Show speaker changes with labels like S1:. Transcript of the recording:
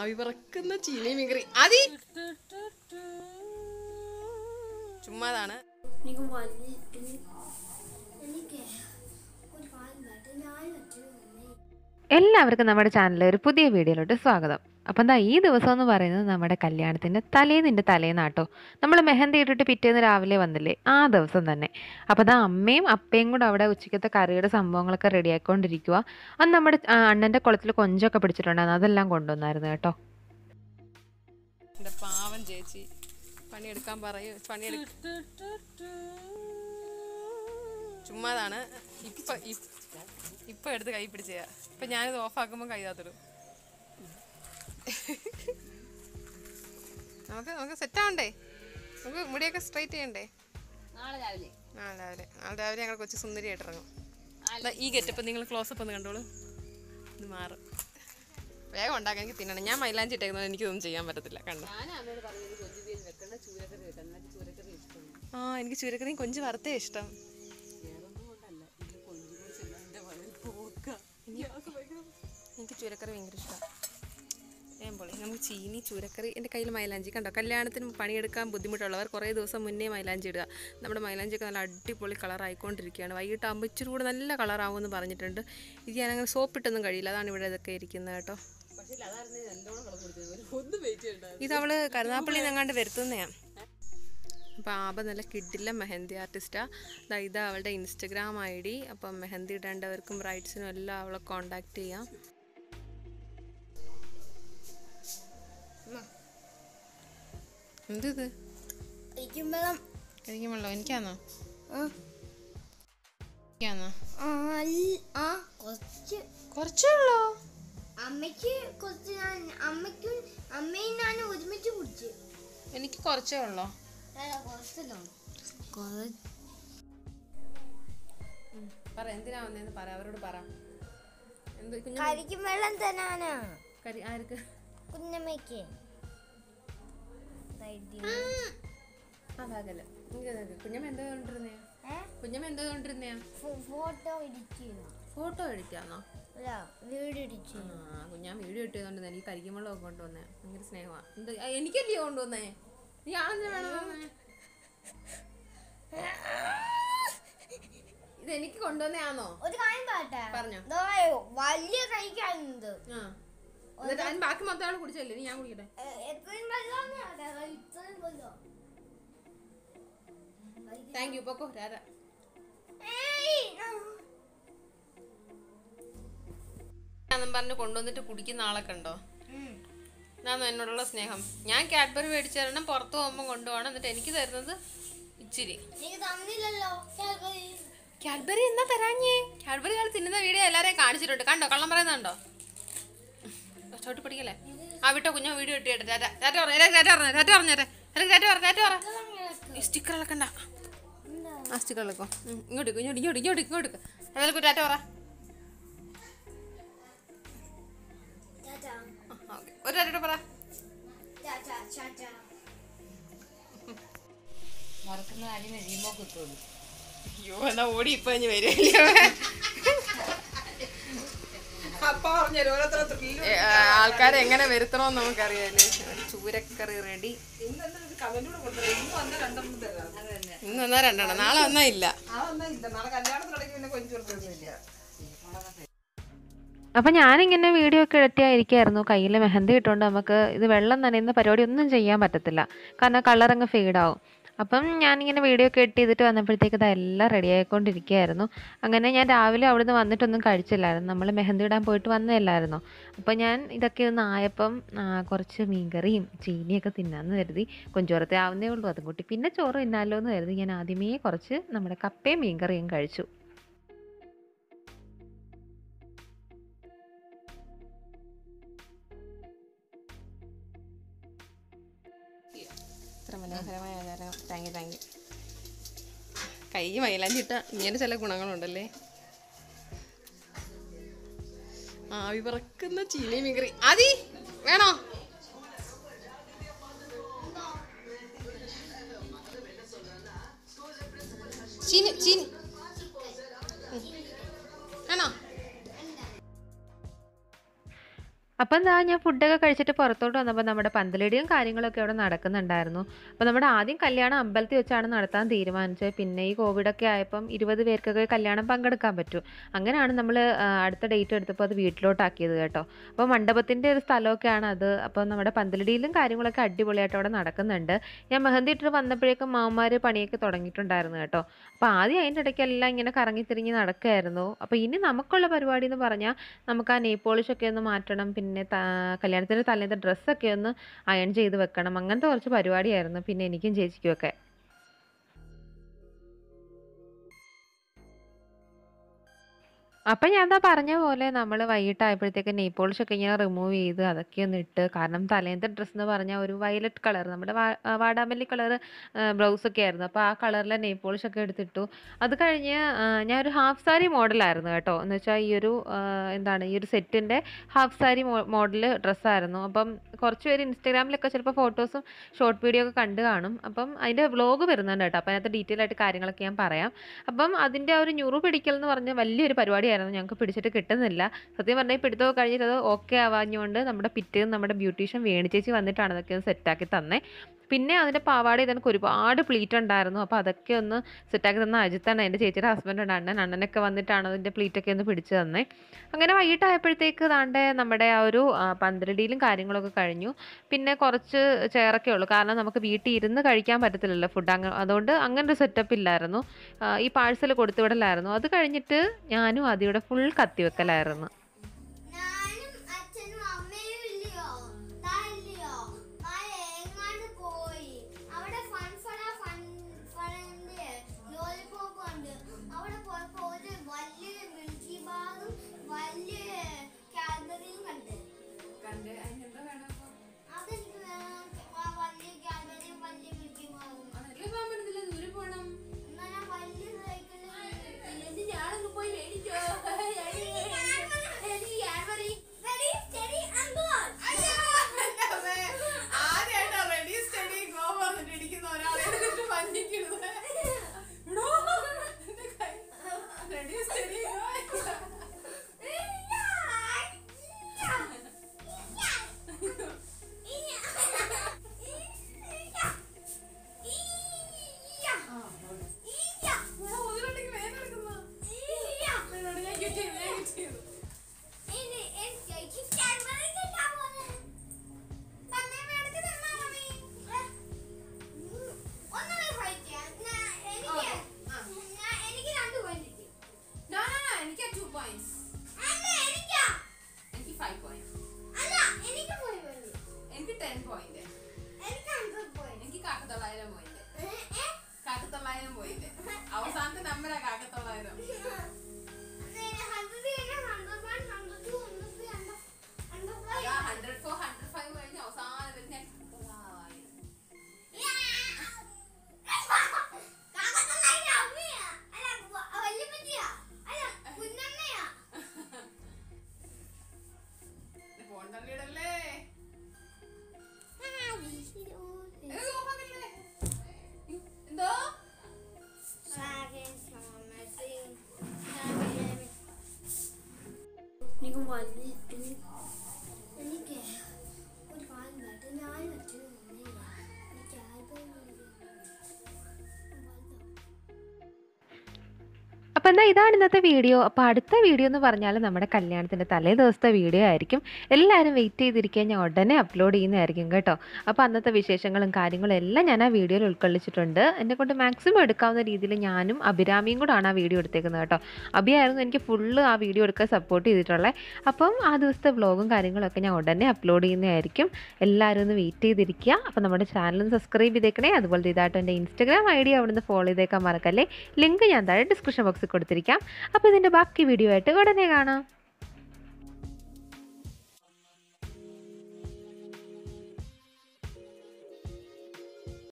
S1: ആവി പറക്കുന്ന ചീനി മീൻകറി അതി ചുമ്മാതാണ്
S2: എനിക്ക് വലിയ എനിക്ക് ഒരു കാര്യം കേട്ട് ഞാൻ അച്ഛനും അമ്മയും
S3: എല്ലാവർക്കും നമ്മുടെ ചാനലിലെ ഒരു പുതിയ വീഡിയോയിലോട്ട് സ്വാഗതം അപ്പം എന്താ ഈ ദിവസം എന്ന് പറയുന്നത് നമ്മുടെ കല്യാണത്തിൻ്റെ തലേന്നിൻ്റെ തലേന്നാട്ടോ നമ്മൾ മെഹന്തി ഇട്ടിട്ട് പിറ്റേന്ന് രാവിലെ വന്നില്ലേ ആ ദിവസം തന്നെ അപ്പോൾ അതാ അമ്മയും അപ്പയും കൂടെ അവിടെ ഉച്ചക്കത്തെ കറിയുടെ സംഭവങ്ങളൊക്കെ റെഡി ആയിക്കൊണ്ടിരിക്കുക അന്ന് നമ്മുടെ ആ, അണ്ണൻ്റെ കുളത്തിൽ കൊഞ്ചൊക്കെ പിടിച്ചിട്ടുണ്ടായിരുന്നു അതെല്ലാം കൊണ്ടുവന്നായിരുന്നു കേട്ടോ
S1: എൻ്റെ പാവം ചേച്ചി പണിയെടുക്കാൻ പറയൂ പണിയെടുക്ക ചുമ്മാതാണ് ഇപ്പൊ ഇപ്- ഇപ്പൊ എടുത്ത് കൈ പിടിച്ച ഇപ്പൊ ഞാനിത് ഓഫാക്കുമ്പോൾ കൈ താത്തിടും നമുക്ക് നമുക്ക് സെറ്റ് ആവണ്ടേ നമുക്ക് മുടിയൊക്കെ സ്ട്രൈറ്റ് ചെയ്യണ്ടേ
S4: നാളെ രാവിലെ
S1: നാളെ രാവിലെ നാളെ രാവിലെ ഞങ്ങൾ കൊച്ചു സുന്ദരിയായിട്ട് ഇറങ്ങും ദാ ഈ ഗെറ്റപ്പ് നിങ്ങൾ ക്ലോസപ്പ് ഒന്ന് കണ്ടോളൂ ഇത് മാറും വേഗം ഉണ്ടാക്കാൻ എനിക്ക് തിന്നണം ഞാൻ മൈലാഞ്ചി ഇട്ടേക്കുന്നത് എനിക്കൊന്നും ചെയ്യാൻ പറ്റത്തില്ല കണ്ടോ
S4: ഞാൻ അമ്മയോട് പറഞ്ഞത് കൊഞ്ചു പേര് വെക്കണ്ട ചൂരക്കറി വെക്കണം എന്നിട്ട് ചൂരക്കറി ഇഷ്ടം
S1: ആ എനിക്ക് ചുരക്കറിയും കൊഞ്ച് വറുത്തേ ഇഷ്ടം
S4: വേറൊന്നും കൊണ്ടല്ല ഇത് കൊഞ്ചു കുറിച്ചല്ല എൻ്റെ വളരെ പോക്ക
S1: എനിക്ക് ചൂരക്കറി ഭയങ്കര ഇഷ്ടമാണ് ഞാൻ പൊളി നമുക്ക് ചീനി ചൂരക്കറി എൻ്റെ കയ്യിൽ മൈലാഞ്ചി കണ്ടോ കല്യാണത്തിന് പണിയെടുക്കാൻ ബുദ്ധിമുട്ടുള്ളവർ കുറേ ദിവസം മുന്നേ മൈലാഞ്ചി ഇടുക നമ്മുടെ മൈലാഞ്ചിയൊക്കെ നല്ല അടിപൊളി കളർ ആയിക്കൊണ്ടിരിക്കുകയാണ് വൈകിട്ട് ആകുമ്പോൾ ഇച്ചിരി കൂടെ നല്ല കളറാവുമെന്ന് പറഞ്ഞിട്ടുണ്ട് ഇത് ഞാനങ്ങനെ സോപ്പിട്ടൊന്നും കഴിയില്ല അതാണ് ഇവിടെ ഇതൊക്കെ ഇരിക്കുന്നത് കേട്ടോ
S4: പക്ഷേ അതായിരുന്നു എന്തോളം കളർ കൊടുത്തത് ഒരു ഒന്ന് വെയിറ്റ് ചെയ്യണ്ടായിരുന്നു
S1: ഇത് അവള് കരുനാപ്പള്ളി എങ്ങാണ്ട് വരുത്തുന്നതാണ് അപ്പോൾ ആബ നല്ല കിഡില്ല മെഹന്തി ആർട്ടിസ്റ്റാ ദാ ഇതാ അവളുടെ ഇൻസ്റ്റഗ്രാം ഐ ഡി അപ്പം മെഹന്തി ഇടേണ്ടവർക്കും ബ്രൈഡ്സിനും എല്ലാം അവളെ കോണ്ടാക്ട് ചെയ്യാം എന്ത്
S2: കഴിക്കുമ്പോഴും
S1: കഴിക്കുമല്ലോ എനിക്കാന്നോ എനിക്കാന്നോ
S2: ആ അല്ല- ആ കുറച്ച്
S1: കുറച്ചേ ഉള്ളോ
S2: അമ്മയ്ക്ക് കുറച്ച് ഞാൻ അമ്മയ്ക്കും അമ്മയും ഞാൻ ഒരുമിച്ച് കുടിച്ചു
S1: എനിക്ക് കുറച്ചേ ഉള്ളോ
S2: കുറച്ചല്ലോ
S1: പറ എന്തിനാ വന്നേന്ന് പറ അവരോട് പറ എന്ത് കുഞ്ഞു
S2: കരിക്കും വെള്ളം തരാനാ
S1: കരി ആർക്ക്
S2: കുഞ്ഞമ്മയ്ക്ക്
S1: അതാകല്ല കുഞ്ഞമ്മ എന്തോ കൊണ്ടിരുന്നേ
S2: ഏ?
S1: കുഞ്ഞമ്മ എന്തോ കൊണ്ടിരുന്നയാ
S2: ഫോ- ഫോട്ടോ ഇടിച്ചു
S1: ഫോട്ടോ എടുക്കാന്നോ
S2: അല്ല വീഡിയോ ഇടിച്ചു
S1: ആ ഞാൻ വീഡിയോ ഇട്ടതുകൊണ്ട് എനിക്ക് കരിക്കുമ്പളൊക്കെ കൊണ്ടുവന്നേ ഭയങ്കര സ്നേഹമാണ് എന്ത് ആ, എനിക്കല്ലേ കൊണ്ടുവന്നേ നീ ആണെന്ന് വേണം ഇത് എനിക്ക് കൊണ്ടുവന്നയാണോ
S2: ഒരു കാര്യം പാട്ടെ
S1: പറഞ്ഞോ.
S2: വലിയ കഴിക്കാനുണ്ട്
S1: ആ എന്നിട്ട് അതിന് ബാക്കി മൊത്തം ആൾ കുടിച്ചല്ലേ ഇനി ഞാൻ കുടിക്കട്ടെ
S2: എപ്പോഴും വെള്ളമാണ് ഇത്രയും വെള്ളം
S1: താങ്ക് യു പൊക്കോ രാരാ
S2: ഏയ്, ആ.
S1: എന്നും പറഞ്ഞ് കൊണ്ടുവന്നിട്ട് കുടിക്കുന്ന ആളൊക്കെ ഉണ്ടോ
S2: ഉം.
S1: ഇതാണോ എന്നോടുള്ള സ്നേഹം ഞാൻ കാഡ്ബറി മേടിച്ചു തരണം പുറത്ത് പോകുമ്പോൾ കൊണ്ടുപോകണം എന്നിട്ട് എനിക്ക് തരുന്നത് ഇച്ചിരി
S2: നീ തന്നില്ലല്ലോ കാൽവരി.
S1: കാഡ്ബറി എന്നാ തരാഞ്ഞേ കാഡ്ബറി ആൾ തിന്നുന്ന വീഡിയോ എല്ലാരെയും കാണിച്ചിട്ടുണ്ട് കണ്ടോ കള്ളം പറയുന്നുണ്ടോ ചോട്ടി പിടിക്കല്ലേ ആ വിട്ടോ കുഞ്ഞോ വീഡിയോ ഇട്ടിട്ട് ടാറ്റ ടാറ്റ പറഞ്ഞു ടാറ്റ പറഞ്ഞു ടാറ്റ പറഞ്ഞു ടാറ്റ പറഞ്ഞു ടാറ്റ പറ ഈ സ്റ്റിക്കർ ഇളക്കണ്ട ആ സ്റ്റിക്കർ ഇളക്കോ ഉം, ഇങ്ങോട്ട് ഇങ്ങോട്ട് ഇങ്ങോട്ട് ഇങ്ങോട്ട് ഇങ്ങോട്ട് എല്ലാവർക്കും ടാറ്റ പറ
S2: ടാറ്റാ.
S1: ആ, ആ, okay. ഒരു ടാറ്റ പറ
S2: ടാറ്റാ, ടാറ്റാ.
S4: മറക്കുന്ന കാര്യം കഴിയുമ്പോൾ കിട്ടുള്ളൂ
S1: അയ്യോ എന്നാ ഓടി ഇപ്പൊ ഇനി വരുമല്ലോ ആൾക്കാരെ എങ്ങനെ വരുത്തണമെന്ന് നമുക്കറിയാലേ ചൂരക്കറി റെഡി ഇന്ന് വന്നാ രണ്ടെണ്ണം നാളെ വന്നാ ഇല്ല
S3: അപ്പം ഞാനിങ്ങനെ വീഡിയോ ഒക്കെ എടുത്തിയായിരിക്കായിരുന്നു കയ്യിൽ മെഹന്തി ഇട്ടുകൊണ്ട് നമുക്ക് ഇത് വെള്ളം നനയുന്ന പരിപാടി ഒന്നും ചെയ്യാൻ പറ്റത്തില്ല കാരണം കളർ അങ്ങ് ഫെയ്ഡാവും അപ്പം ഞാനിങ്ങനെ വീഡിയോ ഒക്കെ എട്ട് ചെയ്തിട്ട് വന്നപ്പോഴത്തേക്ക് ഇതെല്ലാം റെഡി ആയിക്കൊണ്ടിരിക്കുകയായിരുന്നു അങ്ങനെ ഞാൻ രാവിലെ അവിടുന്ന് വന്നിട്ടൊന്നും കഴിച്ചില്ലായിരുന്നു നമ്മൾ മെഹന്തി ഇടാൻ പോയിട്ട് വന്നതല്ലായിരുന്നു അപ്പോൾ ഞാൻ ഇതൊക്കെ ഒന്ന് ആയപ്പം ആ, കുറച്ച് മീൻകറിയും ചീനിയൊക്കെ തിന്നാന്ന് കരുതി കൊഞ്ചോറത്തെ ആവുന്നേ ഉള്ളൂ അതും കൂട്ടി പിന്നെ ചോറ് തിന്നാലോ എന്ന് കരുതി ഞാൻ ആദ്യമേ കുറച്ച് നമ്മുടെ കപ്പയും മീൻകറിയും കഴിച്ചു
S1: ഇത്ര മനോഹരമായ ആചാരം താങ്ക് യു താങ്ക് യു കൈ മൈലാഞ്ചിട്ട ഇങ്ങനെ ചില ഗുണങ്ങളുണ്ടല്ലേ ആവി പറക്കുന്ന ചീനി മീൻകറി അതി വേണോ ചീനി ചീനി ഉം. വേണോ
S3: അപ്പം എന്താ ഞാൻ ഫുഡൊക്കെ കഴിച്ചിട്ട് പുറത്തോട്ട് വന്നപ്പോൾ നമ്മുടെ പന്തലടിയും കാര്യങ്ങളൊക്കെ അവിടെ നടക്കുന്നുണ്ടായിരുന്നു അപ്പോൾ നമ്മുടെ ആദ്യം കല്യാണം അമ്പലത്തിൽ വെച്ചാണ് നടത്താൻ തീരുമാനിച്ചത് പിന്നെ ഈ കോവിഡൊക്കെ ആയപ്പം ഇരുപത് പേർക്കൊക്കെ കല്യാണം പങ്കെടുക്കാൻ പറ്റൂ അങ്ങനെയാണ് നമ്മൾ അടുത്ത ഡേറ്റ് എടുത്തപ്പോൾ അത് വീട്ടിലോട്ടാക്കിയത് കേട്ടോ അപ്പോൾ മണ്ഡപത്തിൻ്റെ ഒരു സ്ഥലമൊക്കെയാണ് അത് അപ്പോൾ നമ്മുടെ പന്തലടിയിലും കാര്യങ്ങളൊക്കെ അടിപൊളിയായിട്ട് അവിടെ നടക്കുന്നുണ്ട് ഞാൻ മെഹന്തി ഇട്ടിട്ട് വന്നപ്പോഴേക്കും മാമാർ പണിയൊക്കെ തുടങ്ങിയിട്ടുണ്ടായിരുന്നു കേട്ടോ അപ്പോൾ ആദ്യം അതിൻ്റെ ഇടയ്ക്കെല്ലാം ഇങ്ങനെ കറങ്ങി തിരിഞ്ഞ് നടക്കുമായിരുന്നു അപ്പോൾ ഇനി നമുക്കുള്ള പരിപാടി എന്ന് പറഞ്ഞാൽ നമുക്ക് ആ നെയ് പോളിഷൊക്കെ ഒന്ന് മാറ്റണം പിന്നെ ത- കല്യാണത്തിൻ്റെ തലേന്നത്തെ ഡ്രസ്സൊക്കെ ഒന്ന് അയൺ ചെയ്ത് വെക്കണം അങ്ങനത്തെ കുറച്ച് പരിപാടിയായിരുന്നു പിന്നെ എനിക്കും ചേച്ചിക്കും ഒക്കെ അപ്പം ഞാൻ എന്താ പറഞ്ഞ പോലെ നമ്മൾ വൈകിട്ടായപ്പോഴത്തേക്ക് നെയ് പോളിഷൊക്കെ ഇങ്ങനെ റിമൂവ് ചെയ്ത് അതൊക്കെ ഒന്ന് ഇട്ട് കാരണം തലേന്നത്തെ ഡ്രസ്സ് എന്ന് പറഞ്ഞാൽ ഒരു വയലറ്റ് കളർ നമ്മുടെ വാ- ആ, വാടാമല്ലി കളർ ബ്ലൗസൊക്കെ ആയിരുന്നു അപ്പോൾ ആ കളറിലെ നെയ് പോളിഷൊക്കെ എടുത്തിട്ടു അത് കഴിഞ്ഞ് ആ, ഞാൻ ഒരു ഹാഫ് സാരി മോഡലായിരുന്നു കേട്ടോ എന്ന് വെച്ചാൽ ഈ ഒരു ആ, എന്താണ് ഈ ഒരു സെറ്റിൻ്റെ ഹാഫ് സാരി മോഡൽ ഡ്രസ്സായിരുന്നു അപ്പം കുറച്ച് പേര് ഇൻസ്റ്റാഗ്രാമിലൊക്കെ ചിലപ്പോൾ ഫോട്ടോസും ഷോർട്ട് വീഡിയോ ഒക്കെ കണ്ട് കാണും അപ്പം അതിൻ്റെ വ്ലോഗ് വരുന്നുണ്ട് കേട്ടോ അപ്പം അതിനകത്ത് ഡീറ്റെയിൽ ആയിട്ട് കാര്യങ്ങളൊക്കെ ഞാൻ പറയാം അപ്പം അതിൻ്റെ ആ ഒരു ഞുറു പിടിക്കൽ എന്ന് പറഞ്ഞ വലിയൊരു പരിപാടിയായിരുന്നു ഞങ്ങൾക്ക് പിടിച്ചിട്ട് കിട്ടുന്നില്ല സത്യം പറഞ്ഞാൽ ഈ പിടുത്തമൊക്കെ കഴിഞ്ഞിട്ട് അത് ഓക്കെ ആവാഞ്ഞുകൊണ്ട് നമ്മുടെ പിറ്റേന്ന് നമ്മുടെ ബ്യൂട്ടീഷ്യൻ വേണിച്ചേച്ചി വന്നിട്ടാണ് അതൊക്കെ ഒന്ന് സെറ്റാക്കി തന്നെ പിന്നെ അതിൻ്റെ പാവാട ഇതെനിക്ക് ഒരുപാട് പ്ലീറ്റ് ഉണ്ടായിരുന്നു അപ്പോൾ അതൊക്കെ ഒന്ന് സെറ്റാക്കി തന്ന അജിത്താണ് എൻ്റെ ചേച്ചിയുടെ ഹസ്ബൻഡ് അണ്ണൻ അണ്ണനൊക്കെ വന്നിട്ടാണ് അതിൻ്റെ പ്ലീറ്റൊക്കെ ഒന്ന് പിടിച്ച് തന്നെ അങ്ങനെ വൈകിട്ടായപ്പോഴത്തേക്ക് താണ്ടെ നമ്മുടെ ആ ഒരു ആ, പന്തലടിയിലും കാര്യങ്ങളൊക്കെ കഴിഞ്ഞു പിന്നെ കുറച്ച് ചെയറൊക്കെ ഉള്ളൂ കാരണം നമുക്ക് വീട്ടിൽ ഇരുന്ന് കഴിക്കാൻ പറ്റത്തില്ലല്ലോ ഫുഡ് അങ്ങ് അതുകൊണ്ട് അങ്ങനെ ഒരു സെറ്റപ്പ് ഇല്ലായിരുന്നു ആ, ഈ പാഴ്സൽ കൊടുത്തുവിടലായിരുന്നു അത് കഴിഞ്ഞിട്ട് ഞാനും അതിയുടെ ഫുൾ കത്തിവെക്കലായിരുന്നു
S2: ഞാനും അച്ഛനും അമ്മയും ഇല്ലയോ താ ഇല്ലയോ മഴ എങ്ങാണ്ട് പോയി അവിടെ ഫൺ ഫണ ഫൺ ഫണിന്റെ ലോലിപോപ്പ് ഉണ്ട് അവിടെ പോയപ്പോ ഒരു വലിയ മിൽക്കി ബാഗും വലിയ കാൽബറിയും കണ്ട്
S4: കണ്ട് അതിനെന്താ വേണം അപ്പൊ?
S2: അതെനിക്ക് വേണം ആ വലിയ കാൽബറിയും വലിയ മിൽക്കി ബാഗും
S4: അതല്ലേ പോകാൻ പറ്റത്തില്ല ദൂരെ പോണം
S2: എന്നാ ഞാൻ വലിയ സൈക്കിളിൽ
S4: എന്നിട്ട് ഞാനൊന്ന് പോയി മേടിച്ചോ
S2: Ready, steady, and go!
S4: ആദ്യമായിട്ടാ റെഡി സ്റ്റഡി ഗോ പറഞ്ഞിട്ട് ഇരിക്കുന്ന ഒരാളെ എന്നിട്ട് വഞ്ചിക്കുന്നത് റെഡി സ്റ്റഡി ഞാൻ കിട്ടി ഞാൻ കിട്ടിയത്
S2: എനിക്ക് രണ്ട് പോയിന്റ് കിട്ടി
S4: No, no, no, എനിക്ക് ടു പോയിന്റ്സ്
S2: അല്ല എനിക്കാ
S4: എനിക്ക് ഫൈവ് പോയിന്റ്
S2: അല്ല എനിക്ക് പോയിന്റ്
S4: എനിക്ക് ടെൻ പോയിന്റ്
S2: എനിക്ക് ഹൺഡ്രഡ് പോയിന്റ്
S4: എനിക്ക് കാക്കത്തൊള്ളായിരം പോയിന്റ് കാക്കത്തൊള്ളായിരം പോയിന്റ് അവസാനത്തെ നമ്പറാ കാക്കത്തൊള്ളായിരം അതാ ഹൺഡ്രഡ് ഫോർ ഹൺഡ്രഡ് ഫൈവ് കഴിഞ്ഞ് അവസാനം വരുന്ന കാക്കത്തൊള്ളായിരം ഫോൺ തള്ളിയിടല്ലേ ഏത് നോക്കാതില്ലേ? എന്തോ
S2: എനിക്ക് വലിയ എനിക്ക് ഒരു കാലം വേണ്ട ഞാൻ വെച്ചത് ഒന്നുമില്ല എനിക്ക് ആൽബം
S3: അപ്പോൾ എന്താ ഇതാണ് ഇന്നത്തെ വീഡിയോ അപ്പോൾ അടുത്ത വീഡിയോ എന്ന് പറഞ്ഞാൽ നമ്മുടെ കല്യാണത്തിൻ്റെ തലേ ദിവസത്തെ വീഡിയോ ആയിരിക്കും എല്ലാവരും വെയിറ്റ് ചെയ്തിരിക്കാൻ ഞാൻ ഉടനെ അപ്ലോഡ് ചെയ്യുന്നതായിരിക്കും കേട്ടോ അപ്പോൾ അന്നത്തെ വിശേഷങ്ങളും കാര്യങ്ങളും എല്ലാം ഞാൻ ആ വീഡിയോയിൽ ഉൾക്കൊള്ളിച്ചിട്ടുണ്ട് എന്നെ കൊണ്ട് മാക്സിമം എടുക്കാവുന്ന രീതിയിൽ ഞാനും അഭിരാമിയും കൂടാണ് ആ വീഡിയോ എടുത്തേക്കുന്നത് കേട്ടോ അഭിയായിരുന്നു എനിക്ക് ഫുള്ള് ആ വീഡിയോ എടുക്കാൻ സപ്പോർട്ട് ചെയ്തിട്ടുള്ളത് അപ്പം ആ ദിവസത്തെ വ്ളോഗും കാര്യങ്ങളൊക്കെ ഞാൻ ഉടനെ അപ്ലോഡ് ചെയ്യുന്നതായിരിക്കും എല്ലാവരും ഒന്ന് വെയിറ്റ് ചെയ്തിരിക്കുക അപ്പോൾ നമ്മുടെ ചാനൽ ഒന്ന് സബ്സ്ക്രൈബ് ചെയ്തേക്കണേ അതുപോലെ ഇതായിട്ട് എൻ്റെ ഇൻസ്റ്റാഗ്രാം ഐ ഡി അവിടുന്ന് ഫോളോ ചെയ്തേക്കാൻ മറക്കല്ലേ ലിങ്ക് ഞാൻ താഴെ ഡിസ്ക്രിപ്ഷൻ ബോക്സിൽ കൊടുത്തിരിക്കാം അപ്പോൾ ഇതിൻ്റെ ബാക്കി വീഡിയോ ആയിട്ട് ഉടനെ കാണാം